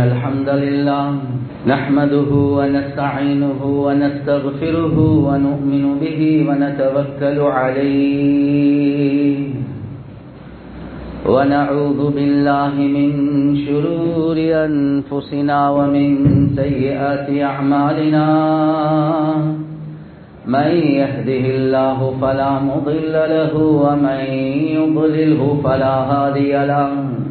الحمد لله نحمده ونستعينه ونستغفره ونؤمن به ونتوكل عليه ونعوذ بالله من شرور أنفسنا ومن سيئات أعمالنا من يهده الله فلا مضل له ومن يضلله فلا هادي له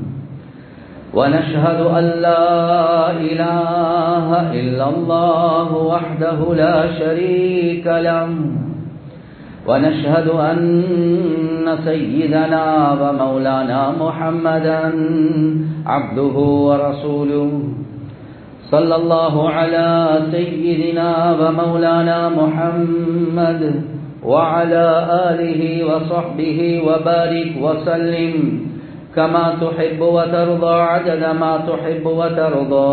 ونشهد أن لا إله إلا الله وحده لا شريك له ونشهد أن سيدنا ومولانا محمدا عبده ورسوله صلى الله على سيدنا ومولانا محمد وعلى آله وصحبه وبارك وسلم كما تحب وترضى عدد ما تحب وترضى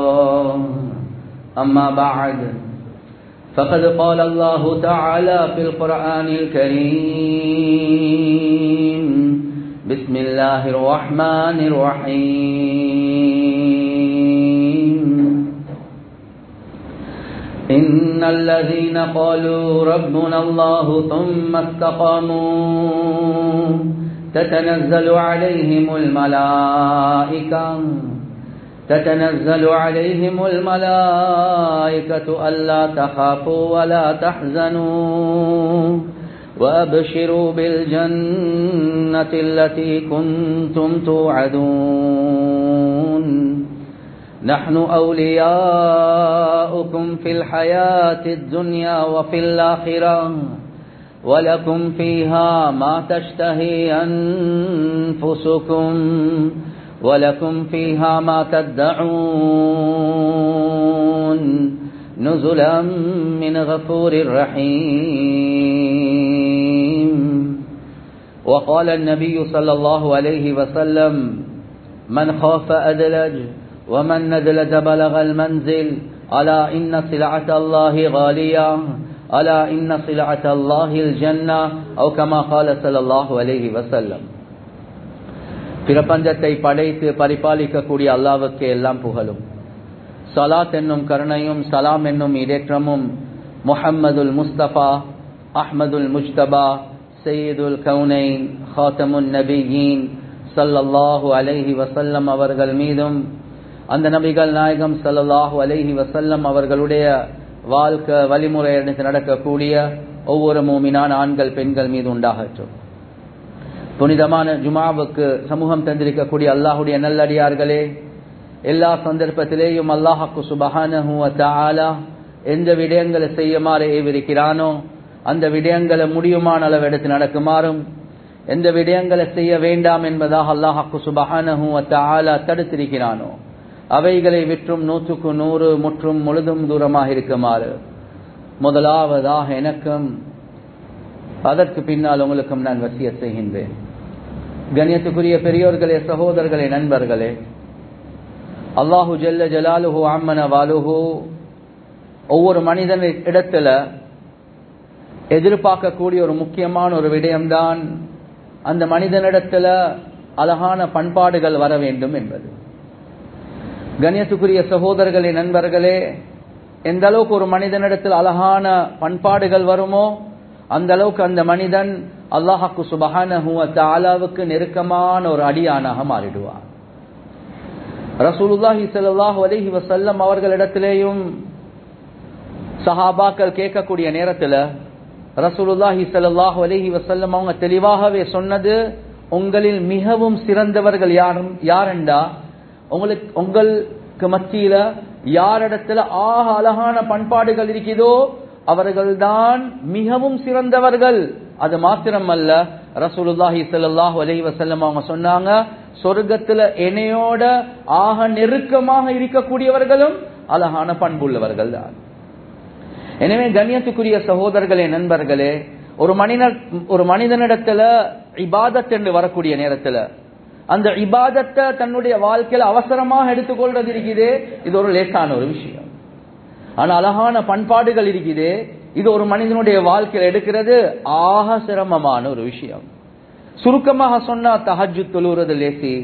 أما بعد فقد قال الله تعالى في القرآن الكريم بسم الله الرحمن الرحيم إن الذين قالوا ربنا الله ثم استقاموا تتنزل عليهم الملائكة تتنزل عليهم الملائكة ألا تخافوا ولا تحزنوا وأبشروا بالجنة التي كنتم توعدون نحن أولياؤكم في الحياة الدنيا وفي الآخرة ولكم فيها ما تشتهي أنفسكم ولكم فيها ما تدعون نزلا من غفور رحيم وقال النبي صلى الله عليه وسلم من خاف أدلج ومن ندلج بلغ المنزل ألا إن سلعة الله غالية ألا إن سلعة الله الجنة أو كما قال صلى الله عليه وسلم பிரபஞ்சத்தை படைத்து பரிபாலிக்கக்கூடிய அல்லாவுக்கு எல்லாம் புகழும் சலாத் என்னும் கருணையும் சலாம் என்னும் இடேற்றமும் முஹம்மதுல் முஸ்தபா அஹ்மதுல் முஜ்தபா சையீதுல் கவுனைன் ஹாத்தமுன் நபியின் சல்லல்லாஹு அலைஹி வசல்லம் அவர்கள் மீதும் அந்த நபிகள் நாயகம் சல்லல்லாஹு அலைஹி வசல்லம் அவர்களுடைய வாழ்க்கை வழிமுறை எடுத்து நடக்கக்கூடிய ஒவ்வொரு மூமினான ஆண்கள் பெண்கள் மீது உண்டாகட்டும் புனிதமான ஜுமாவுக்கு சமூகம் தந்திருக்கக்கூடிய அல்லாஹுடைய நல்லடியார்களே எல்லா சந்தர்ப்பத்திலேயும் அல்லாஹாக்கு சுபஹான எந்த விடயங்களை செய்யுமாறு ஏவிருக்கிறானோ அந்த விடயங்களை முடியுமான அளவு எடுத்து நடக்குமாறும் எந்த விடயங்களை செய்ய வேண்டாம் என்பதாக அல்லாஹாக்கு சுபஹான தடுத்திருக்கிறானோ அவைகளை விற்றும் நூற்றுக்கு நூறு முற்றும் முழுதும் தூரமாக இருக்குமாறு முதலாவதாக எனக்கும் அதற்கு பின்னால் உங்களுக்கும் நான் வசிய செய்கின்றேன் கண்ணியத்துக்குரிய பெரியோர்களே சகோதரர்களே நண்பர்களே அல்லாஹு ஜல்ல ஜலாலுஹு அம்மன வாலுஹு ஒவ்வொரு மனிதன் இடத்துல எதிர்பார்க்கக்கூடிய ஒரு முக்கியமான ஒரு விடயம்தான் அந்த மனிதனிடத்துல அழகான பண்பாடுகள் வர வேண்டும் என்பது கண்ணியத்துக்குரிய சகோதரர்களே நண்பர்களே எந்த அளவுக்கு ஒரு மனிதனிடத்தில் அழகான பண்பாடுகள் வருமோ அந்த அளவுக்கு அந்த மனிதன் அல்லாஹாக்கு சுபஹானஹுவத்தாலாவுக்கு நெருக்கமான ஒரு அடியானாக மாறிடுவார் ரசூலுல்லாஹி சல்லாஹு அலஹி வசல்லம் அவர்களிடத்திலேயும் சஹாபாக்கள் கேட்கக்கூடிய நேரத்தில் ரசூலுல்லாஹி சல்லாஹு அலஹி வசல்லம் அவங்க தெளிவாகவே சொன்னது உங்களில் மிகவும் சிறந்தவர்கள் யாரும் யாரெண்டா உங்களுக்கு உங்களுக்கு மத்தியில யாரிடத்துல ஆக அழகான பண்பாடுகள் இருக்குதோ அவர்கள்தான் மிகவும் சிறந்தவர்கள் அது மாத்திரம் அல்ல ரசூலுல்லாஹி சல்லாஹூ அலி வசல்லம் அவங்க சொன்னாங்க சொர்க்கத்துல என்னையோட ஆக நெருக்கமாக இருக்கக்கூடியவர்களும் அழகான பண்புள்ளவர்கள் தான் எனவே கண்ணியத்துக்குரிய சகோதரர்களே நண்பர்களே ஒரு மனிதர் ஒரு மனிதனிடத்துல இபாதத் என்று வரக்கூடிய நேரத்துல அந்த இபாதத்தை தன்னுடைய வாழ்க்கையில அவசரமாக எடுத்துக்கொள்றது இருக்குது இது ஒரு லேசான ஒரு விஷயம் ஆனா அழகான பண்பாடுகள் இருக்குது இது ஒரு மனிதனுடைய வாழ்க்கையில் எடுக்கிறது ஆக சிரமமான ஒரு விஷயம் சுருக்கமாக சொன்னா தஹஜு தொழுறது லேசி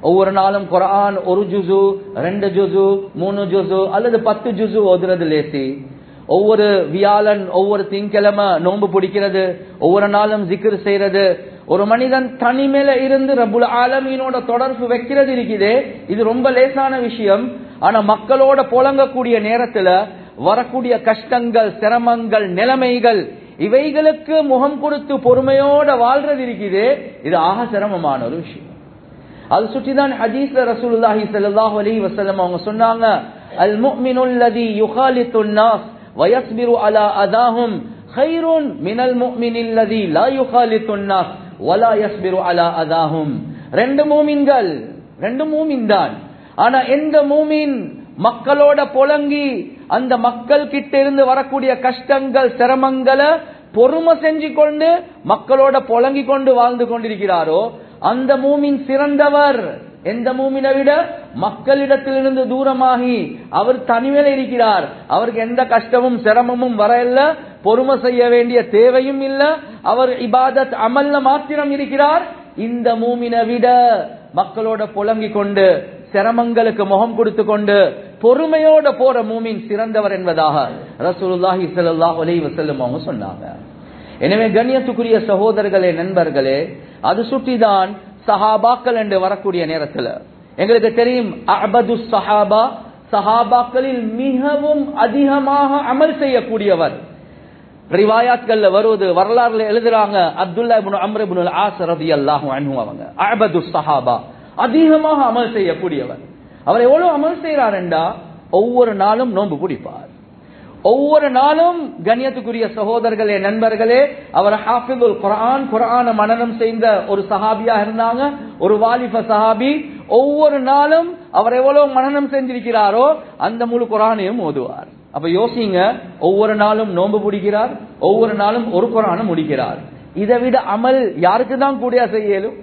ஒவ்வொரு நாளும் குரான் ஒரு ஜுசு ரெண்டு ஜுசு மூணு ஜுசு அல்லது பத்து ஜுசு ஓதுறது லேசி ஒவ்வொரு வியாழன் ஒவ்வொரு திங்கிழமை நோன்பு பிடிக்கிறது ஒவ்வொரு நாளும் ஜிக்ர் செய்யறது ஒரு மனிதன் தனிமையில இருந்து ரபுல் ஆலமீனோட தொடர்பு வைக்கிறது இருக்குதே இது ரொம்ப லேசான விஷயம் ஆனா மக்களோட புழங்கக்கூடிய நேரத்துல வரக்கூடிய கஷ்டங்கள் சிரமங்கள் நிலைமைகள் இவைகளுக்கு முகம் கொடுத்து பொறுமையோட வாழ்றது இருக்குது இது ஆக சிரமமான ஒரு விஷயம் அது சுற்றிதான் ஹதீஸ்ல ரசூலுல்லாஹி ஸல்லல்லாஹு அலைஹி வஸல்லம் அவங்க சொன்னாங்க அல் முஃமினுல் லதி யுகாலித்துன் நாஸ் வயஸ்பிரு அலா அதாஹும் خيرٌ من المؤمن الذي لا يخالط الناس ولا يصبر على அதாஹும் ரெண்டு மூமின்கள் ரெண்டு மூமின் தான் ஆனா எந்த மூமின் மக்களோட புலங்கி அந்த மக்கள் கிட்ட இருந்து வரக்கூடிய கஷ்டங்கள் சிரமங்களை பொறுமை செஞ்சு கொண்டு மக்களோட புலங்கி கொண்டு வாழ்ந்து கொண்டிருக்கிறாரோ அந்த மூமின் சிறந்தவர் எந்த மூமினை விட மக்களிடத்திலிருந்து தூரமாகி அவர் தனிமையில இருக்கிறார் அவருக்கு எந்த கஷ்டமும் சிரமமும் வரல பொறுமை செய்ய வேண்டிய தேவையும் இல்ல அவர் இபாதத் அமல்ல மாத்திரம் இருக்கிறார் இந்த மூமினை விட மக்களோட புலங்கி கொண்டு சிரமங்களுக்கு முகம் கொடுத்து கொண்டு பொறுமையோட போற மூமின் சிறந்தவர் என்பதாக ரசூலுல்லாஹி ஸல்லல்லாஹு அலைஹி வஸல்லம் அவங்க சொன்னாங்க எனவே கண்ணியத்துக்குரிய சகோதரர்களே நண்பர்களே அது சுற்றிதான் சஹாபாக்கள் என்று வரக்கூடிய நேரத்தில் எங்களுக்கு தெரியும் அபது சஹாபா சஹாபாக்களில் மிகவும் அதிகமாக அமல் செய்யக்கூடியவர் ரிவாயாத்கள்ல வருவது வரலாறுல எழுதுறாங்க Abdullah ibn Amr ibn Aas ரலியல்லாஹு அன்ஹு அவங்க அபது சஹாபா அதிகமாக அமல் செய்யக்கூடியவர் அவர் எவ்வளவு அமல் செய்யறாருண்டா ஒவ்வொரு நாளும் நோன்பு பிடிப்பார் ஒவ்வொரு நாளும் கண்ணியத்துக்குரிய சகோதரர்களே நண்பர்களே அவர் ஹாஃபிதுல் குரான் குரான மனனம் செய்த ஒரு சஹாபியா இருந்தாங்க ஒரு வாலிப சஹாபி ஒவ்வொரு நாளும் அவர் எவ்வளவு மனனம் செஞ்சிருக்கிறாரோ அந்த முழு குரானையும் ஓதுவார் அப்ப யோசிங்க ஒவ்வொரு நாளும் நோன்பு பிடிக்கிறார் ஒவ்வொரு நாளும் ஒரு குரானும் முடிக்கிறார் இதை விட அமல் யாருக்கு தான் கூடியா செய்யலும்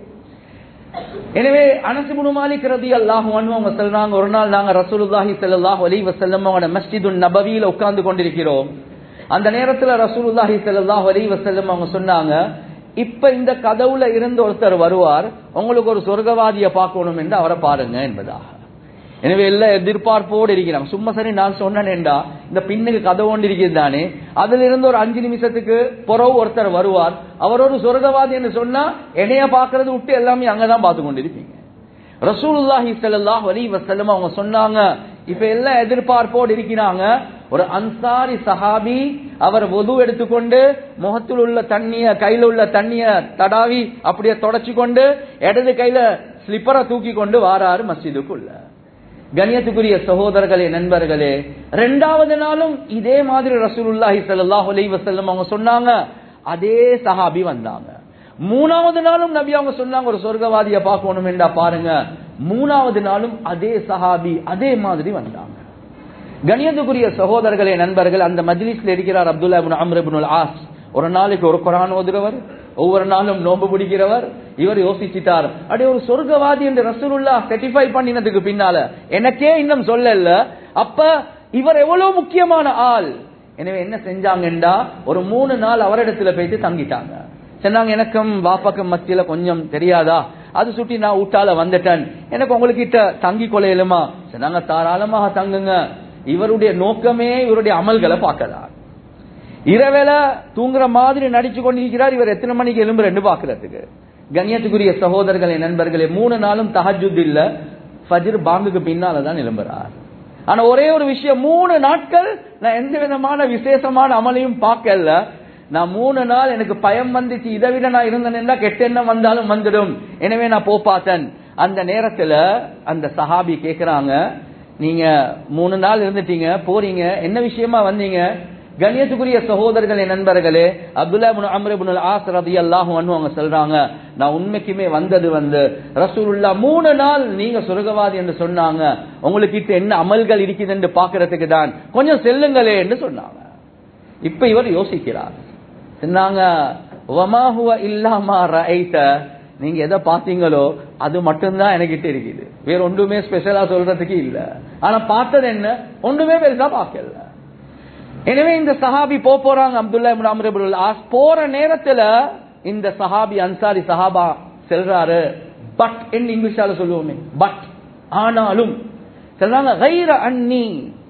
எனவே அனசுபுனு மாலிக் ரதி அல்லாஹு அவங்க சொல்றாங்க ஒரு நாள் நாங்க ரசூலுல்லாஹி ஸல்லல்லாஹு அலைஹி வஸல்லம் அவங்களோட மஸ்ஜிதுன் நபவியில உட்கார்ந்து கொண்டிருக்கிறோம் அந்த நேரத்துல ரசூலுல்லாஹி ஸல்லல்லாஹு அலைஹி வஸல்லம் அவங்க சொன்னாங்க இப்ப இந்த கதவுல இருந்து ஒருத்தர் வருவார் உங்களுக்கு ஒரு சொர்க்கவாதியை பார்க்கணும் என்று அவரை பாருங்க என்பதாக எனவே எல்லாம் எதிர்பார்ப்போடு இருக்கிறாங்க சும்மா சரி நான் சொன்னேன்டா இந்த பின்னுக்கு கதவு ஒன்று இருக்கிறது தானே அதுல இருந்து ஒரு அஞ்சு நிமிஷத்துக்கு புறவு ஒருத்தர் வருவார் அவர் ஒரு சொர்க்கவாதி என்று சொன்னா என்னைய பாக்குறது விட்டு எல்லாமே அங்கதான் பார்த்து கொண்டிருப்பீங்க ரசூலுல்லாஹி ஸல்லல்லாஹு அலைஹி வஸல்லம் அவங்க சொன்னாங்க இப்ப எல்லாம் எதிர்பார்ப்போடு இருக்கிறாங்க ஒரு அன்சாரி சஹாபி அவர் ஒது எடுத்துக்கொண்டு முகத்தில் உள்ள தண்ணிய கையில உள்ள தண்ணிய தடாவி அப்படியே தொடச்சு கொண்டு இடது கையில ஸ்லிப்பரை தூக்கி கொண்டு வாராரு மஸ்ஜிதுக்குள்ள கண்ணியத்துக்குரிய சகோதரர்களே நண்பர்களே ரெண்டாவது நாளும் இதே மாதிரி ரசூலுல்லாஹி ஸல்லல்லாஹு அலைஹி வஸல்லம் அவங்க சொன்னாங்க அதே சஹாபி வந்தாங்க மூணாவது நாளும் நபி அவங்க சொன்னாங்க ஒரு சொர்க்கவாதியை பார்க்கணும் என்றா பாருங்க மூணாவது நாளும் அதே சஹாபி அதே மாதிரி வந்தாங்க கணியத்துக்குரிய சகோதரர்களே நண்பர்கள் அந்த மஜ்லிஸ்ல இருக்கிறார் Abdullah ibn Amr ibnul Aas ஒரு நாளைக்கு ஒரு குரான் ஓதுறவர் ஒவ்வொரு நாளும் நோன்பு பிடிக்கிறவர் இவர் யோசிச்சிட்டார் அடே ஒரு சொர்க்கவாதி என்று ரசூலுல்லா செட்டிஃபை பண்ணினதுக்கு பின்னால எனக்கே இன்னும் சொல்லல அப்ப இவர் எவ்வளவு முக்கியமான ஆள் எனவே என்ன செஞ்சாங்கண்டா ஒரு மூணு நாள் அவரிடத்துல போயிட்டு தங்கிட்டாங்க சொன்னாங்க எனக்கும் வாப்பாக்கும் மத்தியில கொஞ்சம் தெரியாதா அது சுட்டி நான் ஊட்டால வந்துட்டேன் எனக்கு உங்ககிட்ட தங்கி கொள்ளையிலுமா சொன்னாங்க தாராளமாக தங்குங்க இவருடைய நோக்கமே இவருடைய அமல்களை பார்க்கலாம் இரவேல தூங்குற மாதிரி நடிச்சு கொண்டிருக்கிறார் இவர் எத்தனை மணிக்கு எலும்பு ரெண்டு பாக்குறதுக்கு கண்ணியத்துக்குரிய சகோதரர்களே நண்பர்களே மூணு நாளும் தஹஜுத் இல்ல ஃபஜ்ர் பாங்குக்கு பின்னாலதான் எழும்புறார் ஆனா ஒரே ஒரு விஷயம் மூணு நாட்கள் நான் எந்த விதமான விசேஷமான அமலையும் பார்க்கல நான் மூணு நாள் எனக்கு பயம் வந்துச்சு இதை விட நான் இருந்தேன்னா கெட்ட எண்ணம் வந்தாலும் வந்துடும் எனவே நான் போ பார்த்தேன் அந்த நேரத்துல அந்த சஹாபி கேக்குறாங்க நீங்க மூணு நாள் இருந்துட்டீங்க போறீங்க என்ன விஷயமா வந்தீங்க கண்ணியத்துக்குரிய சகோதரர்களே நண்பர்களே Abdullah ibn Amr ibn Aas ரலியல்லாஹு அன்ஹு அவங்க சொல்றாங்க நான் உண்மைக்குமே வந்தது வந்து ரசூலுல்லாஹ் மூணு நாள் நீங்க சொர்க்கவாதி என்று சொன்னாங்க உங்களுக்கு கிட்ட என்ன அமல்கள் இருக்குது என்று பாக்குறதுக்கு தான் கொஞ்சம் செல்லுங்களே என்று சொன்னாங்க இப்ப இவர் யோசிக்கிறார் சொன்னாங்க வமா ஹுவ இல்லாமா ரஐத நீங்க எதை பாத்தீங்களோ அது மட்டும்தான் எனக்கிட்ட இருக்குது வேற ஒன்றுமே ஸ்பெஷலா சொல்றதுக்கு இல்ல ஆனா பார்த்தது என்ன ஒன்றுமே பெருசா பார்க்கல எனவே இந்த சஹாபி போ போறாங்க Abdullah ibn Amr ibn Aas போற நேரத்துல இந்த சஹாபி அன்சாரி சஹாபா செல்றாரு பட் என்று இங்கிலீஷால சொல்லுவோமே பட் ஆனாலும் சொல்றாங்க கைர அன்னி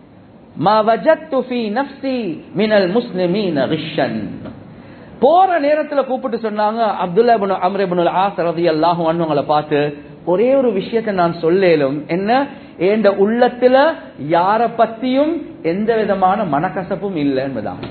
மா வஜத்து ஃபீ நஃப்ஸி மினல் முஸ்லிமீன ரிஷன் போற நேரத்துல கூப்பிட்டு சொன்னாங்க Abdullah ibn Amr ibn Aas ரலியல்லாஹு அன்ஹு அவங்கள பார்த்து ஒரே ஒரு விஷயத்தை நான் சொல்லேலும் என்ன என்ற உள்ளத்துல யார பத்தியும் எந்த விதமான மனக்கசப்பும் இல்லை என்பதாக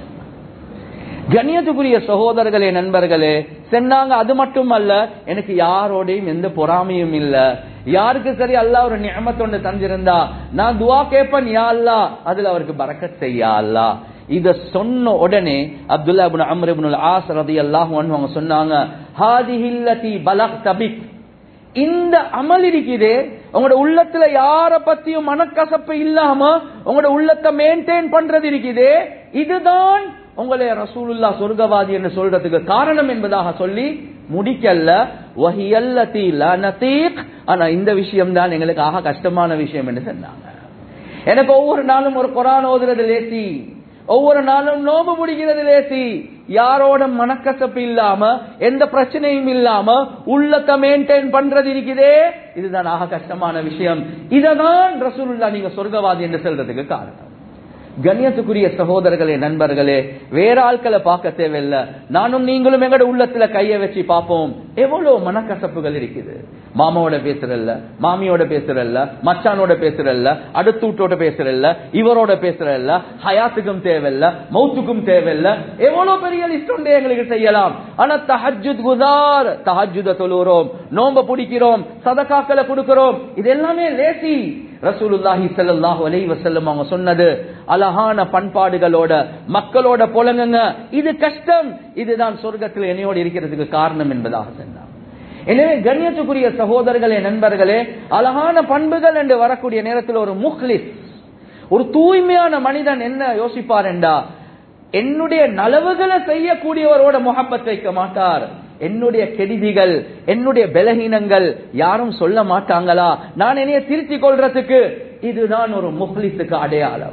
கண்ணியத்துக்குரிய சகோதரர்களே நண்பர்களே சொன்னாங்க அது மட்டும் அல்ல எனக்கு யாரோடையும் எந்த பொறாமையும் இல்ல யாருக்கு சரி அல்லாஹ் ஒரு நியமத்தொண்டு தந்திருந்தா நான் துவா கேட்பேன் யா அல்லா அதுல அவருக்கு பறக்கத் செய்யா அல்லா இத சொன்ன உடனே Abdullah ibn Amr ibn Aas ரலியல்லாஹு அன்ஹு அவங்க சொன்னாங்க ஹாதிஹில்லதி பலக்த பிக் இந்த அமல் இருக்குதே உங்களோட உள்ளத்துல யார பத்தியும் மனக்கசப்பு இல்லாம உங்களோட உள்ளத்தை மெயின்டைன் பண்றது இருக்குதே இதுதான் உங்களை ரசூலுல்லா சொர்க்கவாதி என்று சொல்றதுக்கு காரணம் என்பதாக சொல்லி முடிக்கல்ல வஹியல்லதி லனதீக் ஆனா இந்த விஷயம் தான் எங்களுக்கு ஆக கஷ்டமான விஷயம் என்று சொன்னாங்க எனக்கு ஒவ்வொரு நாளும் ஒரு குரான் ஓதுறது லேசி ஒவ்வொரு நாளும் நோம்பு முடிக்கிறது லேசி யாரோட மனக்கசப்பு இல்லாம எந்த பிரச்சனையும் இல்லாம உள்ளத்தை மெயின்டைன் பண்றது இருக்குதே இதுதான் ஆக கஷ்டமான விஷயம் இததான் ரசூலுல்லா நீங்க சொர்க்கவாதி என்று சொல்றதுக்கு காரணம் கண்ணியத்துக்குரிய சகோதரர்களே நண்பர்களே வேற ஆட்களை பார்க்க தேவையில்ல நானும் நீங்களும் எங்கட உள்ளத்துல கைய வச்சு பார்ப்போம் எவ்வளவு மனக்கசப்புகள் இருக்குது மாமாவோட பேசுறல்ல மாமியோட பேசுறல்ல மச்சானோட பேசுறல்ல அடுத்த வீட்டோட பேசுறல்ல இவரோட பேசுறல்ல ஹயாத்துக்கும் தேவையில்ல மௌத்துக்கும் தேவையில்ல எவ்வளவு பெரிய லிஸ்ட் உண்டு எங்களுக்கு செய்யலாம் ஆனா தஹஜுத் குதார் தஹஜுத தொழுகிறோம் நோம்ப பிடிக்கிறோம் சதக்காக்களை கொடுக்கிறோம் இது எல்லாமே லேசி ரசூலுல்லாஹி ஸல்லல்லாஹு அலைஹி வஸல்லம் அவங்க சொன்னது அழகான பண்பாடுகளோட மக்களோட புலங்குங்க இது கஷ்டம் இதுதான் சொர்க்கத்தில் என்னையோடு இருக்கிறதுக்கு காரணம் என்பதாக சொன்னார் எனவே கண்ணியத்துக்குரிய சகோதரர்களே நண்பர்களே அழகான பண்புகள் என்று வரக்கூடிய நேரத்தில் ஒரு முஹ்லிஸ் ஒரு தூய்மையான மனிதன் என்ன யோசிப்பார் என்றா என்னுடைய நலவுகளை செய்யக்கூடியவரோட முகப்பத் வைக்க மாட்டார் என்னுடைய கெடுதிகள் என்னுடைய பலகீனங்கள் யாரும் சொல்ல மாட்டாங்களா நான் என்னைய திருத்திக் கொள்றதுக்கு இதுதான் ஒரு முஹ்லிஸுக்கு அடையாளம்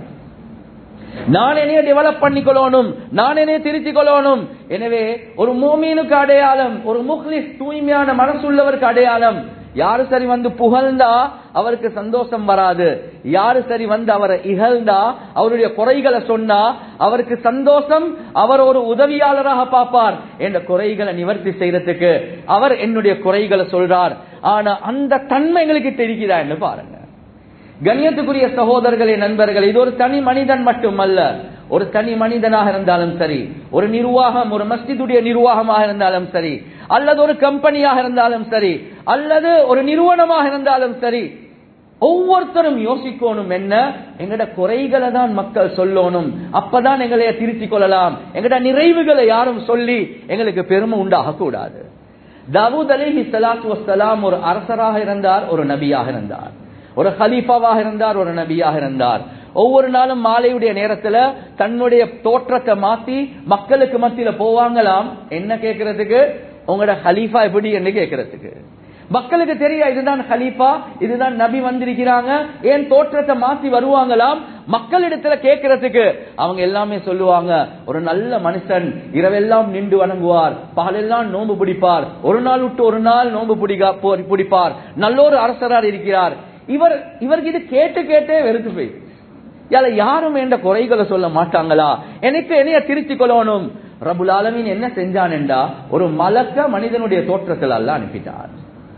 நான் என்னைய டெவலப் பண்ணிக்கொள்ளணும் நான் என்னைய திருத்திக் கொள்ளணும் எனவே ஒரு மோமீனுக்கு அடையாளம் ஒரு முஹ்லிஸ் தூய்மையான மனசுள்ளவருக்கு அடையாளம் யாரு சரி வந்து புகழ்ந்தா அவருக்கு சந்தோஷம் வராது யாரு சரி வந்து அவரை இகழ்ந்தா அவருடைய குறைகளை சொன்னா அவருக்கு சந்தோஷம் அவர் ஒரு உதவியாளராக பார்ப்பார் என்ற குறைகளை நிவர்த்தி செய்யறதுக்கு அவர் என்னுடைய குறைகளை சொல்றார் ஆனா அந்த தன்மை எங்களுக்கு தெரிகிறா என்று பாருங்க கண்ணியத்துக்குரிய சகோதரர்களே நண்பர்கள் இது ஒரு தனி மனிதன் மட்டுமல்ல ஒரு தனி மனிதனாக இருந்தாலும் சரி ஒரு நிர்வாகம் ஒரு மஸ்ஜிதுடைய நிர்வாகமாக இருந்தாலும் சரி அல்லது ஒரு கம்பெனியாக இருந்தாலும் சரி அல்லது ஒரு நிறுவனமாக இருந்தாலும் சரி ஒவ்வொருத்தரும் யோசிக்கணும் என்ன எங்கட குறைகளை தான் மக்கள் சொல்லணும் அப்பதான் எங்களை திருத்திக் கொள்ளலாம் எங்கட நிறைவுகளை யாரும் சொல்லி எங்களுக்கு பெருமை உண்டாக கூடாது தாவூத் அலிஹி சலாத்து வசலாம் ஒரு அரசராக இருந்தார் ஒரு நபியாக இருந்தார் ஒரு ஹலீஃபாவாக இருந்தார் ஒரு நபியாக இருந்தார் ஒவ்வொரு நாளும் மாலையுடைய நேரத்துல தன்னுடைய தோற்றத்தை மாத்தி மக்களுக்கு மத்தியில போவாங்களாம் என்ன கேட்கறதுக்கு உங்களோட ஹலீஃபா எப்படி என்று கேட்கறதுக்கு மக்களுக்கு தெரியும் இதுதான் ஹலீஃபா இதுதான் நபி வந்திருக்கிறாங்க ஏன் தோற்றத்தை மாத்தி வருவாங்களாம் மக்களிடத்துல கேட்கறதுக்கு அவங்க எல்லாமே சொல்லுவாங்க ஒரு நல்ல மனுஷன் இரவெல்லாம் நின்று வணங்குவார் பகலெல்லாம் நோன்பு பிடிப்பார் ஒரு நாள் விட்டு ஒரு நாள் நோன்பு பிடிக்கா பிடிப்பார் நல்லொரு அரசரார் இருக்கிறார் இவர் இவருக்கு இது கேட்டு கேட்டே வெறுத்து போய் யால யாரும் என்ற குறைகளை சொல்ல மாட்டாங்களா எனக்கு என்னைய திருத்திக் கொள்ளணும் ரபுல் ஆலமீன் என்ன செஞ்சான் என்றா ஒரு மலக்க மனிதனுடைய தோற்றத்தில் அல்ல அனுப்பிட்டார்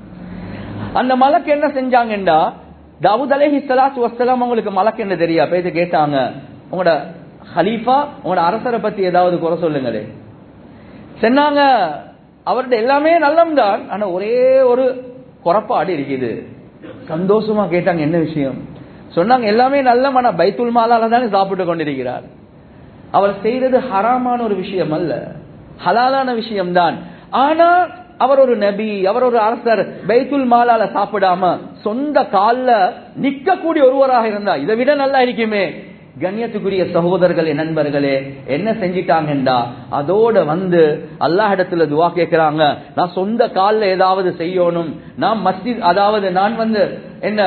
அந்த மலக்கு என்ன செஞ்சாங்கண்டா தாவூத் அலேஹி சலாத்து வசலாம் உங்களுக்கு மலக்கு என்ன தெரியா பேச கேட்டாங்க உங்களோட ஹலீஃபா உங்களோட அரசரை பத்தி ஏதாவது குறை சொல்லுங்களே சொன்னாங்க அவருடைய எல்லாமே நல்லம் தான் ஆனா ஒரே ஒரு குறப்பாடு இருக்குது சந்தோஷமா கேட்டாங்க என்ன விஷயம் சொன்னாங்க எல்லாமே நல்ல ஆனா பைத்துல் மாலால தானே சாப்பிட்டு கொண்டிருக்கிறார் அவர் செய்தது ஹராமான ஒரு விஷயம் அல்ல ஹலாலான விஷயம் தான் ஆனா அவர் ஒரு நபி அவர் ஒரு அரசர் பைத்துல் மாலால சாப்பிடாம சொந்த கால்ல நிக்கக்கூடிய ஒருவராக இருந்தா இதை விட நல்லா இருக்குமே கண்ணியத்துக்குரிய சகோதரர்களே நண்பர்களே என்ன செஞ்சிட்டாங்கண்டா அதோட வந்து அல்லாஹ் இடத்துல துவா கேட்கிறாங்க நான் சொந்த கால்ல ஏதாவது செய்யணும் நான் மஸ்ஜித் அதாவது நான் வந்து என்ன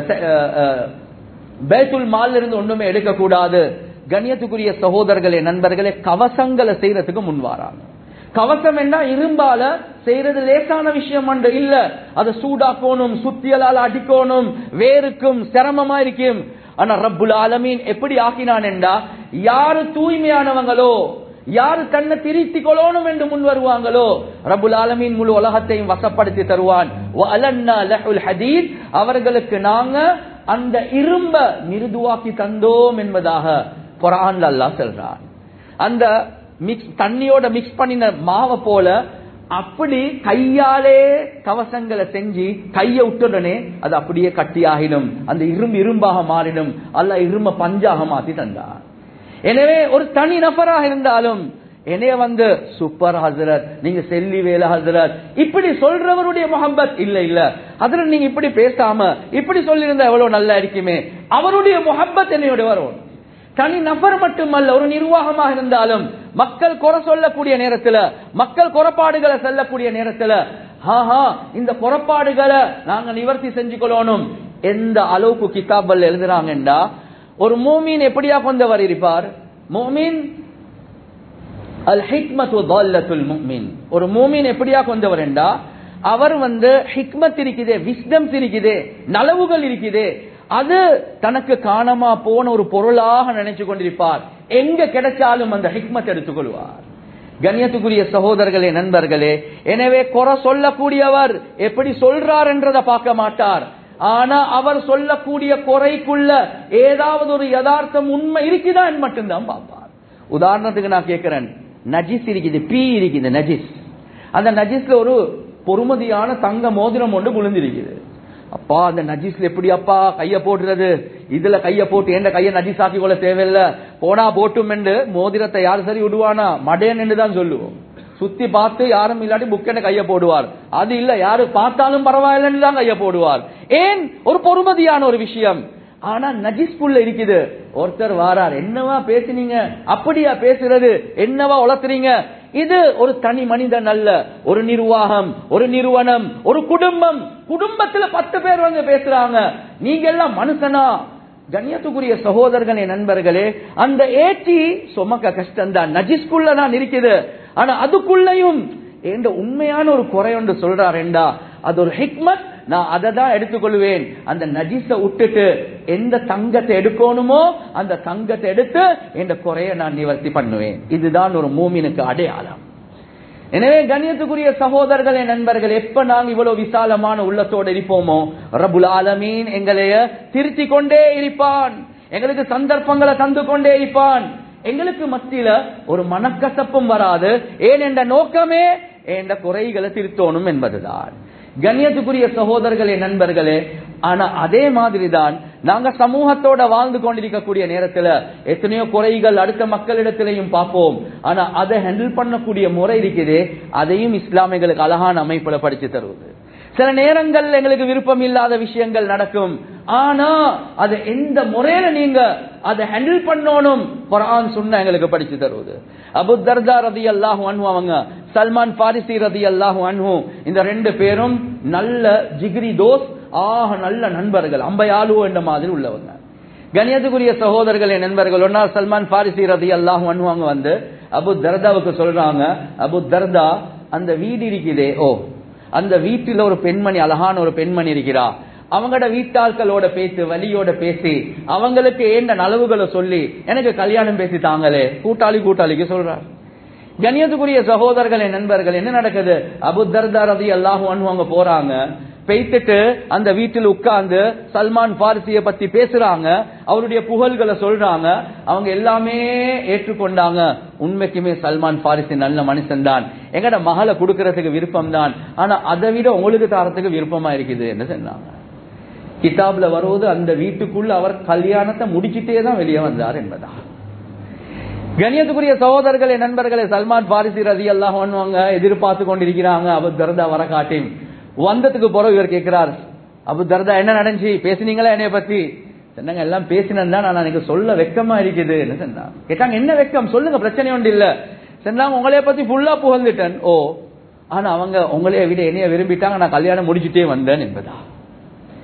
பேத்துல் மால்ல இருந்து ஒண்ணுமே எடுக்க கூடாது கண்ணியத்துக்குரிய சகோதரர்களே நண்பர்களே கவசங்களை செய்யறதுக்கு முன் வராங்க கவசம் என்ன இரும்பால செய்யறது லேசான விஷயம் அன்று இல்ல அதை சூடாக்கணும் சுத்தியலால் அடிக்கணும் வேருக்கும் சிரமமா இருக்கும் ஆனா ரப்புல் ஆலமீன் எப்படி ஆக்கினான் என்றா யாரு தூய்மையானவங்களோ யாரு தன்னை திருத்தி கொள்ளணும் என்று முன் வருவாங்களோ ரபுல் ஆலமீன் முழு உலகத்தையும் வசப்படுத்தி தருவான் வஅலன்னா லஹுல் ஹதீத் அவர்களுக்கு நாங்க அந்த இரும்ப மிருதுவாக்கி தந்தோம் என்பதாக குரான்ல அல்லாஹ் சொல்றான் அந்த மிக்ஸ் தண்ணியோட மிக்ஸ் பண்ணின மாவை போல அப்படி கையாலே கவசங்களை செஞ்சு கைய விட்டுடனே அது அப்படியே கட்டியாகிடும் அந்த இரும்பு இரும்பாக மாறிடும் அல்ல இரும்ப பஞ்சாக மாத்தி தந்தார் எனவே ஒரு தனி நபராக இருந்தாலும் என்னைய வந்து சூப்பர் ஹசரத் நீங்க செல்லி வேலை ஹசரத் இப்படி சொல்றவருடைய முகம்பத் இல்ல இல்ல ஹசரத் நீங்க இப்படி பேசாம இப்படி சொல்லியிருந்தா எவ்வளவு நல்லா இருக்குமே அவருடைய முகப்பத் என்னையோட வரும் தனி நபர் மட்டுமல்ல ஒரு நிர்வாகமாக இருந்தாலும் மக்கள் குறை சொல்லக்கூடிய நேரத்துல மக்கள் குறைபாடுகளை சொல்லக்கூடிய நேரத்துல ஆஹா இந்த குறைபாடுகளை நாங்க நிவர்த்தி செஞ்சு கொள்ளணும் எந்த அளவுக்கு கிதாபல் எழுதுறாங்கண்டா ஒரு மூமீன் எப்படியா கொண்டவர் இருப்பார் மூமீன் அல் ஹிக்மத்து தால்லத்துல் முக்மின் ஒரு மூமீன் எப்படியா கொண்டவர் என்றா அவர் வந்து ஹிக்மத் இருக்குதே விஸ்டம் இருக்குதே நலவுகள் இருக்குதே அது தனக்கு காணாம போன ஒரு பொருளாக நினைச்சு கொண்டிருப்பார் எங்க கிடைச்சாலும் அந்த ஹிக்மத் எடுத்துக்கொள்வார் கண்ணியத்துக்குரிய சகோதரர்களே நண்பர்களே எனவே குறை சொல்லக்கூடியவர் எப்படி சொல்றார் என்றதை பார்க்க மாட்டார் ஆனா அவர் சொல்லக்கூடிய குறைக்குள்ள ஏதாவது ஒரு யதார்த்தம் உண்மை இருக்குதா மட்டும்தான் பார்ப்பார் உதாரணத்துக்கு நான் கேட்கிறேன் நஜிஸ் இருக்குது பீ இருக்குது நஜிஸ் அந்த நஜிஸ்ல ஒரு பொறுமதியான தங்க மோதிரம் ஒன்று விழுந்திருக்குது அப்பா அந்த நஜீஸ்ல எப்படி அப்பா கைய போட்டுறது இதுல கைய போட்டு எந்த கைய நஜீஸ் ஆக்கி கொள்ள தேவையில்ல போனா போட்டும் என்று மோதிரத்தை யாரு சரி விடுவானா மடேன் என்று தான் சொல்லுவோம் சுத்தி பார்த்து யாரும் இல்லாட்டி புக்கென கைய போடுவார் அது இல்ல யாரு பார்த்தாலும் பரவாயில்லன்னு தான் கைய போடுவார் ஏன் ஒரு பொறுமதியான ஒரு விஷயம் ஆனா நஜிஸ்குள்ள இருக்குது ஒருத்தர் வாரார் என்னவா பேசுனீங்க அப்படியா பேசுறது என்னவா உளத்துறீங்க இது ஒரு தனி மனிதன் அல்ல ஒரு நிர்வாகம் ஒரு நிறுவனம் ஒரு குடும்பம் குடும்பத்துல பத்து பேர் வந்து பேசுறாங்க நீங்க எல்லாம் மனுஷனா கண்ணியத்துக்குரிய சகோதரர்களே நண்பர்களே அந்த ஏற்றி சுமக்க கஷ்டம் தான் நஜிஸ்குள்ள தான் இருக்குது ஆனா அதுக்குள்ளயும் என்ற உண்மையான ஒரு குறை ஒன்று சொல்றாருண்டா அது ஒரு ஹிக்மத் நான் அதை தான் எடுத்துக்கொள்வேன் அந்த நஜிஸ விட்டுட்டு எந்த தங்கத்தை எடுக்கணுமோ அந்த தங்கத்தை எடுத்து என்ற குறைய நான் நிவர்த்தி பண்ணுவேன் இதுதான் ஒரு மூமினுக்கு அடையாளம் எனவே கண்ணியத்துக்குரிய சகோதரர்களே நண்பர்கள் எப்ப நாங்க இவ்வளவு விசாலமான உள்ளத்தோடு இருப்போமோ ரபுல் ஆலமீன் எங்களைய திருத்தி கொண்டே இருப்பான் எங்களுக்கு சந்தர்ப்பங்களை தந்து கொண்டே இருப்பான் எங்களுக்கு மத்தியில ஒரு மனக்கசப்பும் வராது ஏன் என்ற நோக்கமே என்ற குறைகளை திருத்தோணும் என்பதுதான் கண்ணியத்துக்குரிய சகோதரர்களே நண்பர்களே ஆனா அதே மாதிரி தான் நாங்க சமூகத்தோட வாழ்ந்து கொண்டிருக்கக்கூடிய நேரத்துல எத்தனையோ குறைகள் அடுத்த மக்களிடத்திலையும் பார்ப்போம் ஆனா அதை ஹேண்டில் பண்ணக்கூடிய முறை இருக்குது அதையும் இஸ்லாமியர்களுக்கு அழகான அமைப்புல படிச்சு தருவது சில நேரங்கள் எங்களுக்கு விருப்பம் இல்லாத விஷயங்கள் நடக்கும் ஆனா அது எந்த முறையில நீங்க அதை ஹேண்டில் பண்ணணும் குரான் சொன்ன எங்களுக்கு படிச்சு தருவது அபு தர்தா ரதி அல்லாஹு அன்ஹு அவங்க சல்மான் பாரிசி ரதி அல்லாஹு அன்ஹு இந்த ரெண்டு பேரும் நல்ல ஜிகிரி தோஸ் ஆக நல்ல நண்பர்கள் அம்பையாலு என்ற மாதிரி உள்ளவங்க கணியத்துக்குரிய சகோதரர்களே நண்பர்கள் ஒன்னா சல்மான் பாரிசி ரதி அல்லாஹு அன்ஹு அவங்க வந்து அபு தர்தாவுக்கு சொல்றாங்க அபு தர்தா அந்த வீடு இருக்குதே ஓ அந்த வீட்டில் ஒரு பெண்மணி அழகான ஒரு பெண்மணி இருக்கிறா அவங்களோட வீட்டாட்களோட பேசி வலியோட பேசி அவங்களுக்கு ஏண்ட நலவுகளை சொல்லி எனக்கு கல்யாணம் பேசி தாங்களே கூட்டாளி கூட்டாளிக்கு சொல்றார் கணியத்துக்குரிய சகோதரர்களே நண்பர்கள் என்ன நடக்குது அபு தர்தா ரதி அல்லாஹு அங்க போறாங்க பெய்த்துட்டு அந்த வீட்டில் உட்கார்ந்து சல்மான் பாரிசிய பத்தி பேசுறாங்க அவருடைய புகழ்களை சொல்றாங்க அவங்க எல்லாமே ஏற்றுக்கொண்டாங்க உண்மைக்குமே சல்மான் பாரிசி நல்ல மனுஷன் தான் எங்கட மகளை கொடுக்கறதுக்கு விருப்பம் தான் ஆனா அதை விட உங்களுக்கு தரத்துக்கு விருப்பமா இருக்குது என்று சொன்னாங்க கிதாப்ல வருவது அந்த வீட்டுக்குள்ள அவர் கல்யாணத்தை முடிச்சிட்டே தான் வெளியே வந்தார் என்பதா கணியத்துக்குரிய சகோதரர்களே நண்பர்களே சல்மான் பாரிசி ரதி எல்லாம் பண்ணுவாங்க எதிர்பார்த்து கொண்டிருக்கிறாங்க அவர் தர்தா வர காட்டி வந்ததுக்கு பிறகு இவர் கேட்கிறார் அபு தர்தா என்ன நடந்துச்சு பேசுனீங்களா என்னைய பத்தி சொன்னாங்க எல்லாம் பேசினேன் தான் நான் எனக்கு சொல்ல வெக்கமா இருக்குது சொன்னாங்க கேட்டாங்க என்ன வெக்கம் சொல்லுங்க பிரச்சனை ஒன்று இல்ல சொன்னாங்க உங்களைய பத்தி ஃபுல்லா புகழ்ந்துட்டேன் ஓ ஆனா அவங்க உங்களைய விட என்னைய விரும்பிட்டாங்க நான் கல்யாணம் முடிச்சுட்டே வந்தேன் என்பதா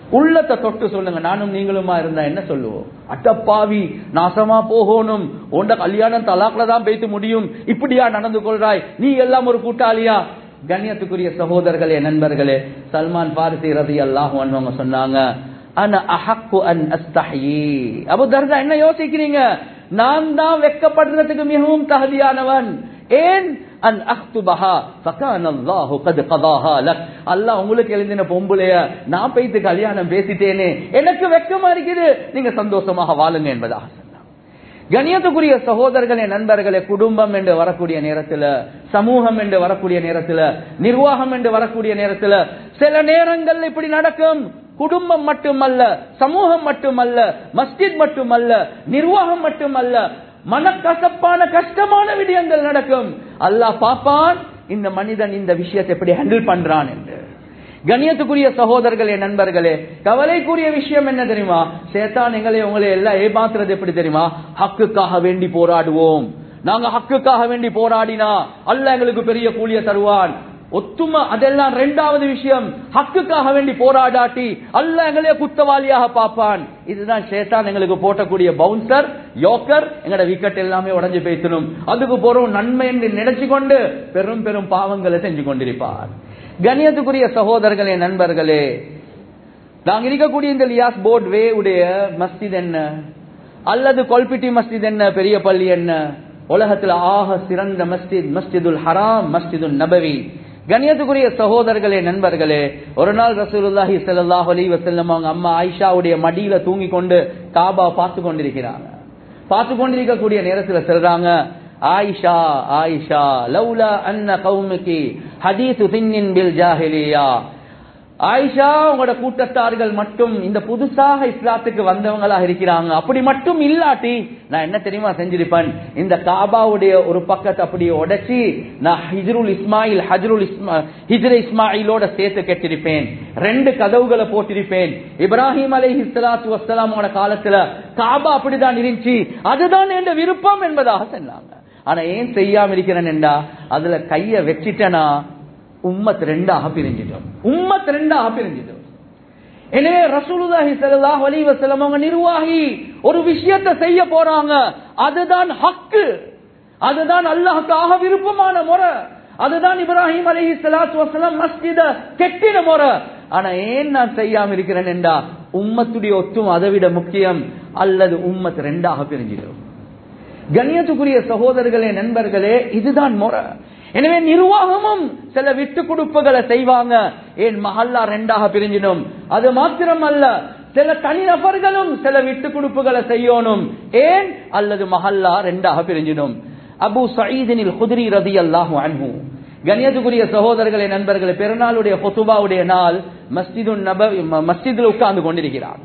உள்ளத்தை தொட்டு சொல்லுங்க நானும் நீங்களுமா இருந்தா என்ன சொல்லுவோம் அட்டப்பாவி நாசமா போகணும் உண்ட கல்யாணம் தலாக்ல தான் பேத்து முடியும் இப்படியா நடந்து கொள்றாய் நீ எல்லாம் ஒரு கூட்டாளியா கண்ணியத்துக்குரிய சகோதரர்களே நண்பர்களே சல்மான் பாரிசி ரதி அல்லாஹ் அவங்க சொன்னாங்க அன அஹக்கு அன் அஸ்தஹி அபு தர்தா என்ன யோசிக்கிறீங்க நான் தான் வெக்கப்படுறதுக்கு மிகவும் தகுதியானவன் ஏன் அன் அஹ்துபஹா ஃபகான அல்லாஹு கத் கதாஹா லக் அல்லாஹ் உங்களுக்கு எழுதின பொம்பளைய நான் போய்த்து கல்யாணம் பேசிட்டேனே எனக்கு வெக்கமா இருக்குது நீங்க சந்தோஷமாக வாழுங்க என்பதாக சொன்னார் கணியத்துக்குரிய சகோதரர்களே நண்பர்களே குடும்பம் என்று வரக்கூடிய நேரத்துல சமூகம் என்று வரக்கூடிய நேரத்துல நிர்வாகம் என்று வரக்கூடிய நேரத்துல சில நேரங்கள் இப்படி நடக்கும் குடும்பம் மட்டுமல்ல சமூகம் மட்டுமல்ல மஸ்ஜித் மட்டுமல்ல நிர்வாகம் மட்டுமல்ல மனக்கசப்பான கஷ்டமான விடயங்கள் நடக்கும் அல்லாஹ் பாப்பான் இந்த மனிதன் இந்த விஷயத்தை எப்படி ஹேண்டில் பண்றான் என்று கண்ணியத்துக்குரிய சகோதரர்களே நண்பர்களே கவலைக்குரிய விஷயம் என்ன தெரியுமா சேத்தான் எங்களை உங்களை எல்லாம் ஏமாத்துறது எப்படி தெரியுமா ஹக்குக்காக வேண்டி போராடுவோம் நாங்க ஹக்குக்காக வேண்டி போராடினா அல்ல எங்களுக்கு பெரிய கூலிய தருவான் ஒத்துமை அதெல்லாம் ரெண்டாவது விஷயம் ஹக்குக்காக வேண்டி போராடாட்டி அல்ல எங்களே குத்தவாளியாக பார்ப்பான் இதுதான் சேத்தான் எங்களுக்கு போட்டக்கூடிய பவுன்சர் யோக்கர் எங்கட விக்கெட் எல்லாமே உடஞ்சு பேசணும் அதுக்கு போறோம் நன்மை என்று நினைச்சு கொண்டு பெரும் பெரும் பாவங்களை செஞ்சு கொண்டிருப்பார் கணியத்துக்குரிய சகோதரர்களே நண்பர்களே நாங்க இருக்கக்கூடிய இந்த லியாஸ் போர்ட் வே உடைய மஸ்ஜித் என்ன அல்லது கொல்பிட்டி மஸ்ஜித் என்ன பெரிய பள்ளி என்ன உலகத்துல ஆக சிறந்த மஸ்ஜித் மஸ்ஜிதுல் ஹராம் மஸ்ஜிதுல் நபவி கண்ணியத்துக்குரிய சகோதரர்களே நண்பர்களே ஒரு நாள் ரசூலுல்லாஹி ஸல்லல்லாஹு அலைஹி வஸல்லம் அவங்க அம்மா ஆயிஷாவுடைய மடியில தூங்கி கொண்டு காபா பார்த்து கொண்டிருக்கிறாங்க பார்த்து கொண்டிருக்கக்கூடிய நேரத்துல சொல்றாங்க ஆயிஷா ஆயிஷா லவ்லா அன்ன கௌமுகி ஹதீசு தின்னின் பில் ஜாஹிலியா ஆயிஷா உங்களோட கூட்டத்தார்கள் மட்டும் இந்த புதுசாக இஸ்லாத்துக்கு வந்தவங்களாக இருக்கிறாங்க அப்படி மட்டும் இல்லாட்டி நான் என்ன தெரியுமா செஞ்சிருப்பேன் இந்த காபாவுடைய ஒரு பக்கத்தை அப்படியே உடைச்சி நான் ஹிஜ்ருல் இஸ்மாயில் ஹஜ்ருல் இஸ்மா ஹிஜ்ர இஸ்மாயிலோட சேர்த்து கட்டிருப்பேன் ரெண்டு கதவுகளை போட்டிருப்பேன் இப்ராஹிம் அலை இஸ்லாத்து வசலாமோட காலத்துல காபா அப்படிதான் இருந்துச்சு அதுதான் என்ற விருப்பம் என்பதாக சொன்னாங்க ஆனா ஏன் செய்யாம இருக்கிறேன் என்றா அதுல கைய வச்சிட்டனா உம்மத் ரெண்டாக பிரிஞ்சிட்டோம் உம்மத் ரெண்டாக பிரிஞ்சிட்டோம் எனவே ரசூலுல்லாஹி ஸல்லல்லாஹு அலைஹி வஸல்லம் அவங்க நிர்வாகி ஒரு விஷயத்தை செய்ய போறாங்க அதுதான் ஹக்கு அதுதான் அல்லாஹ்க்காக விருப்பமான முறை அதுதான் இப்ராஹிம் அலைஹி ஸலாத்து வஸலாம் மஸ்ஜித கெட்டின முறை ஆனா ஏன் நான் செய்யாம இருக்கிறேன் என்றா உம்மத்துடைய ஒத்தும் அதை விட முக்கியம் அல்லது உம்மத் ரெண்டாக பிரிஞ்சிட்டோம் கண்ணியத்துக்குரிய சகோதரர்களே நண்பர்களே இதுதான் முறை எனவே நிர்வாகமும் சில விட்டு கொடுப்புகளை செய்வாங்க ஏன் மஹல்லா ரெண்டாக பிரிஞ்சிடும் அது மாத்திரம் அல்ல சில தனிநபர்களும் சில விட்டு கொடுப்புகளை செய்யணும் ஏன் அல்லது மஹல்லா ரெண்டாக பிரிஞ்சிடும் அபு சயீதினில் குதிரி ரதி அல்லாஹு அன்ஹு கணியத்துக்குரிய சகோதரர்களே நண்பர்களே பெருநாளுடைய பொத்துபாவுடைய நாள் மஸ்ஜிது நபவி மஸ்ஜிதில் உட்கார்ந்து கொண்டிருக்கிறாங்க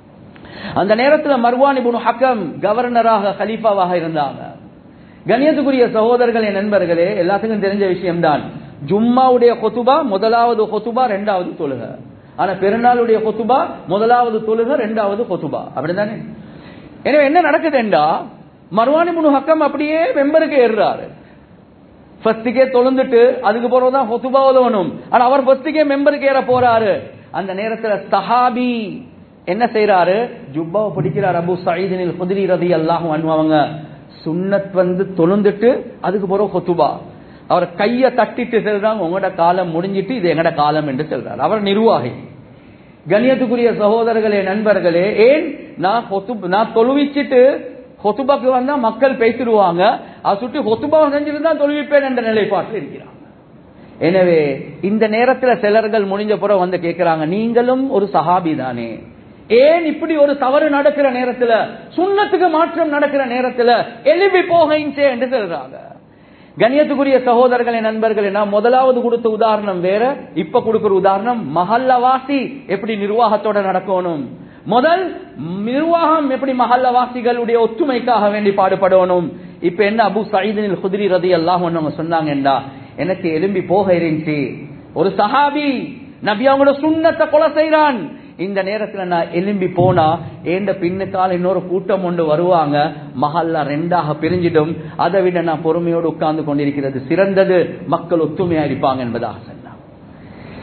அந்த நேரத்தில் மர்வான் இபுன் ஹக்கம் கவர்னராக கலீஃபாவாக இருந்தாங்க கண்ணியத்துக்குரிய சகோதரர்களே நண்பர்களே எல்லாத்துக்கும் தெரிஞ்ச விஷயம்தான் ஜும்மாவுடைய கொத்துபா முதலாவது கொத்துபா ரெண்டாவது தொழுக ஆனா பெருநாளுடைய கொத்துபா முதலாவது தொழுக ரெண்டாவது கொத்துபா அப்படிதானே எனவே என்ன நடக்குதுண்டா மர்வானி முனு ஹக்கம் அப்படியே மெம்பருக்கு ஏறுறாரு ஃபர்ஸ்டுக்கே தொழுந்துட்டு அதுக்கு போறதுதான் கொத்துபா உதவணும் ஆனா அவர் ஃபர்ஸ்டுக்கே மெம்பருக்கு ஏற போறாரு அந்த நேரத்துல சஹாபி என்ன செய்யறாரு ஜுப்பாவை பிடிக்கிறார் அபு சயீதினில் குதிரி ரதி அல்லாஹும் அனுபவங்க சுண்ணத் வந்து தொழுந்துட்டு அதுக்கு பிறகு கொத்துபா அவர் கைய தட்டிட்டு செல்றாங்க உங்களோட காலம் முடிஞ்சிட்டு இது எங்கட காலம் என்று சொல்றார் அவர் நிர்வாகி கண்ணியத்துக்குரிய சகோதரர்களே நண்பர்களே ஏன் நான் கொத்து நான் தொழுவிச்சிட்டு கொத்துபாக்கு வந்தா மக்கள் பேசிடுவாங்க அதை சுட்டி கொத்துபா செஞ்சுட்டு தான் தொழுவிப்பேன் என்ற நிலைப்பாட்டில் இருக்கிறாங்க எனவே இந்த நேரத்துல சிலர்கள் முடிஞ்ச பிறகு வந்து கேட்கிறாங்க நீங்களும் ஒரு சஹாபி தானே ஏன் இப்படி ஒரு தவறு நடக்கிற நேரத்துல சுண்ணத்துக்கு மாற்றம் நடக்கிற நேரத்துல எழுப்பி போகின்றே என்று சொல்றாங்க கண்ணியத்துக்குரிய சகோதரர்களே நண்பர்களே நான் முதலாவது கொடுத்த உதாரணம் வேற இப்ப கொடுக்கிற உதாரணம் மஹல்லவாசி எப்படி நிர்வாகத்தோட நடக்கணும் முதல் நிர்வாகம் எப்படி மஹல்லவாசிகளுடைய ஒற்றுமைக்காக வேண்டி பாடுபடணும் இப்ப என்ன அபு சயீதினில் குதிரி ரதி எல்லாம் சொன்னாங்கண்டா எனக்கு எலும்பி போக இருந்துச்சு ஒரு சஹாபி நபி அவங்களோட சுண்ணத்தை கொலை செய்யறான் இந்த நேரத்துல நான் எலும்பி போனா ஏண்ட பின்னுக்கால இன்னொரு கூட்டம் ஒன்று வருவாங்க மஹல்லா ரெண்டாக பிரிஞ்சிடும் அதை விட நான் பொறுமையோடு உட்கார்ந்து கொண்டிருக்கிறது சிறந்தது மக்கள் ஒத்துமையா இருப்பாங்க என்பதாக சொன்னான்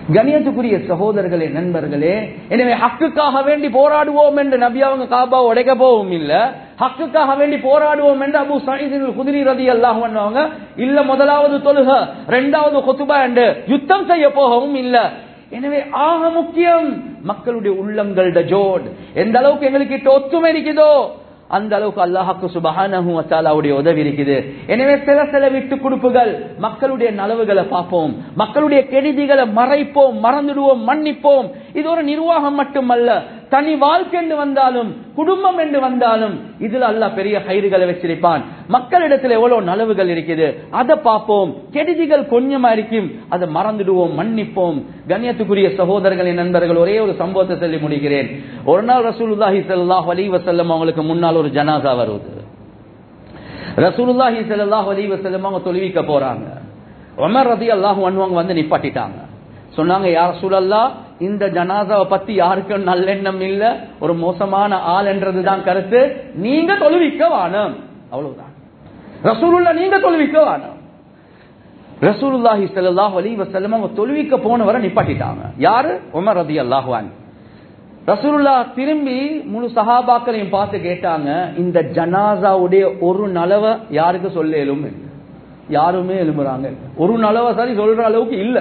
கணியத்துக்குரிய சகோதரர்களே நண்பர்களே எனவே ஹக்குக்காக வேண்டி போராடுவோம் என்று நபி அவங்க காபா உடைக்க போவும் இல்ல ஹக்குக்காக வேண்டி போராடுவோம் என்று அபு சயீதின் குதிரி ரதி அல்லாஹ் பண்ணுவாங்க இல்ல முதலாவது தொழுக இரண்டாவது கொத்துபா என்று யுத்தம் செய்ய போகவும் இல்ல எனவே ஆக முக்கியம் மக்களுடைய உள்ளங்கள்ட ஜோட் எந்த அளவுக்கு எங்களுக்கு கிட்ட ஒத்துமை இருக்குதோ அந்த அளவுக்கு அல்லாஹாக்கு சுபஹானஹு வத்தாலாவுடைய உதவி இருக்குது எனவே சில சில விட்டு கொடுப்புகள் மக்களுடைய நலவுகளை பார்ப்போம் மக்களுடைய கெடுதிகளை மறைப்போம் மறந்துடுவோம் மன்னிப்போம் இது ஒரு நிர்வாகம் மட்டுமல்ல தனி வாழ்க்கை என்று வந்தாலும் குடும்பம் என்று வந்தாலும் இதுல அல்ல பெரிய கயிறுகளை வச்சிருப்பான் மக்களிடத்தில் எவ்வளவு நலவுகள் இருக்குது அதை பார்ப்போம் கெடுதிகள் கொஞ்சமா இருக்கும் அதை மறந்துடுவோம் மன்னிப்போம் கண்ணியத்துக்குரிய சகோதரர்களின் நண்பர்கள் ஒரே ஒரு சம்பவத்தை சொல்லி முடிக்கிறேன் ஒரு நாள் ரசூலுல்லாஹி ஸல்லல்லாஹு அலைஹி வஸல்லம் அவங்களுக்கு முன்னால் ஒரு ஜனாசா வருது ரசூலுல்லாஹி ஸல்லல்லாஹு அலைஹி வஸல்லம் அவங்க தொழுவிக்க போறாங்க உமர் ரலியல்லாஹு அன்ஹு அவங்க வந்து நிப்பாட்டிட்டாங்க சொன்னாங்க யார் ரசூலல்லா இந்த ஜனாசாவை பத்தி யாருக்கும் நல்லெண்ணம் இல்ல ஒரு மோசமான ஆள் என்றதுதான் கருத்து நீங்க தொழுவிக்க வானம் அவ்வளவுதான் ரசூலுல்லா நீங்க தொழுவிக்க வானம் ரசூலுல்லாஹி ஸல்லல்லாஹு அலைஹி வஸல்லம் அவங்க தொழுவிக்க போனவரை நிப்பாட்டிட்டாங்க யாரு உமர் ரலியல்லாஹு அன்ஹு ரசூலுல்லா திரும்பி முழு சஹாபாக்களையும் பார்த்து கேட்டாங்க இந்த ஜனாசாவுடைய ஒரு நலவை யாருக்கு சொல்ல எலும்பு யாருமே எழும்புறாங்க ஒரு நலவை சரி சொல்ற அளவுக்கு இல்ல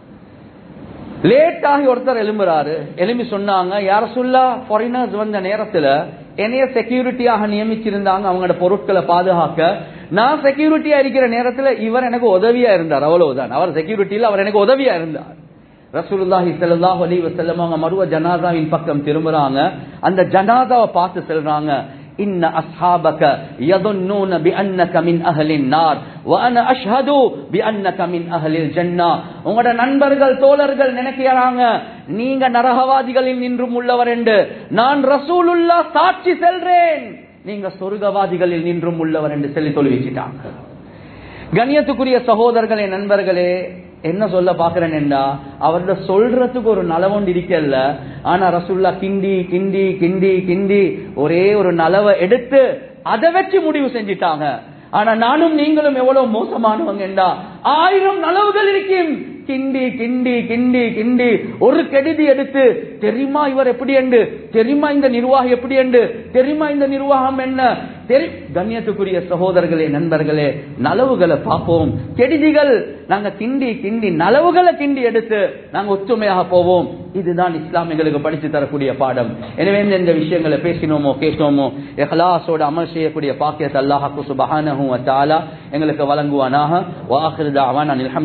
லேட் ஆகி ஒருத்தர் எழும்புறாரு எழும்பி சொன்னாங்க யார சொல்லா ஃபாரினர்ஸ் வந்த நேரத்துல என்னைய செக்யூரிட்டியாக நியமிச்சிருந்தாங்க அவங்களோட பொருட்களை பாதுகாக்க நான் செக்யூரிட்டியா இருக்கிற நேரத்துல இவர் எனக்கு உதவியா இருந்தார் அவ்வளவுதான் அவர் செக்யூரிட்டியில அவர் எனக்கு உதவியா இருந்தார் ரசூலுல்லாஹி ஸல்லல்லாஹு அலைஹி வஸல்லம் அவங்க மறுவ ஜனாசாவின் பக்கம் திரும்புறாங்க அந்த ஜனாசாவை பார்த்து சொல்றாங்க இன்ன அஸ்ஹாபக யظنون بانك من اهل النار وانا اشهد بانك من اهل الجنه உங்களோட நண்பர்கள் தோழர்கள் நினைக்கிறாங்க நீங்க நரகவாதிகளில் நின்றும் உள்ளவர் என்று நான் ரசூலுல்லா சாட்சி செல்றேன் நீங்க சொர்க்கவாதிகளில் நின்றும் உள்ளவர் என்று சொல்லி தொழுவிச்சிட்டாங்க கண்ணியத்துக்குரிய சகோதரர்களே நண்பர்களே என்ன சொல்ல பாக்குறேன் என்றா அவர்த சொல்றதுக்கு ஒரு நலவொண்டு இருக்கல்ல ஆனா ரசுல்லா கிண்டி கிண்டி கிண்டி கிண்டி ஒரே ஒரு நலவை எடுத்து அதை வச்சு முடிவு செஞ்சிட்டாங்க ஆனா நானும் நீங்களும் எவ்வளவு மோசமானவங்க என்றா ஆயிரம் நலவுகள் இருக்கும் கிண்டி கிண்டி கிண்டி கிண்டி ஒரு கெடுதி எடுத்து தெரியுமா இவர் எப்படி என்று தெரியுமா இந்த நிர்வாகம் எப்படி என்று தெரியுமா இந்த நிர்வாகம் என்ன தெரி கண்ணியத்துக்குரிய சகோதரர்களே நண்பர்களே நலவுகளை பார்ப்போம் கெடுதிகள் நாங்க கிண்டி கிண்டி நலவுகளை கிண்டி எடுத்து நாங்க ஒற்றுமையாக போவோம் இதுதான் இஸ்லாம் எங்களுக்கு படித்து தரக்கூடிய பாடம் எனவே இந்த விஷயங்களை பேசினோமோ கேட்டோமோ எஹ்லாஸோட அமல் செய்யக்கூடிய பாக்கியத்தை அல்லாஹாக்கு சுபஹானஹு வ தஆலா எங்களுக்கு வழங்குவானாக வாஹிரு தாவானா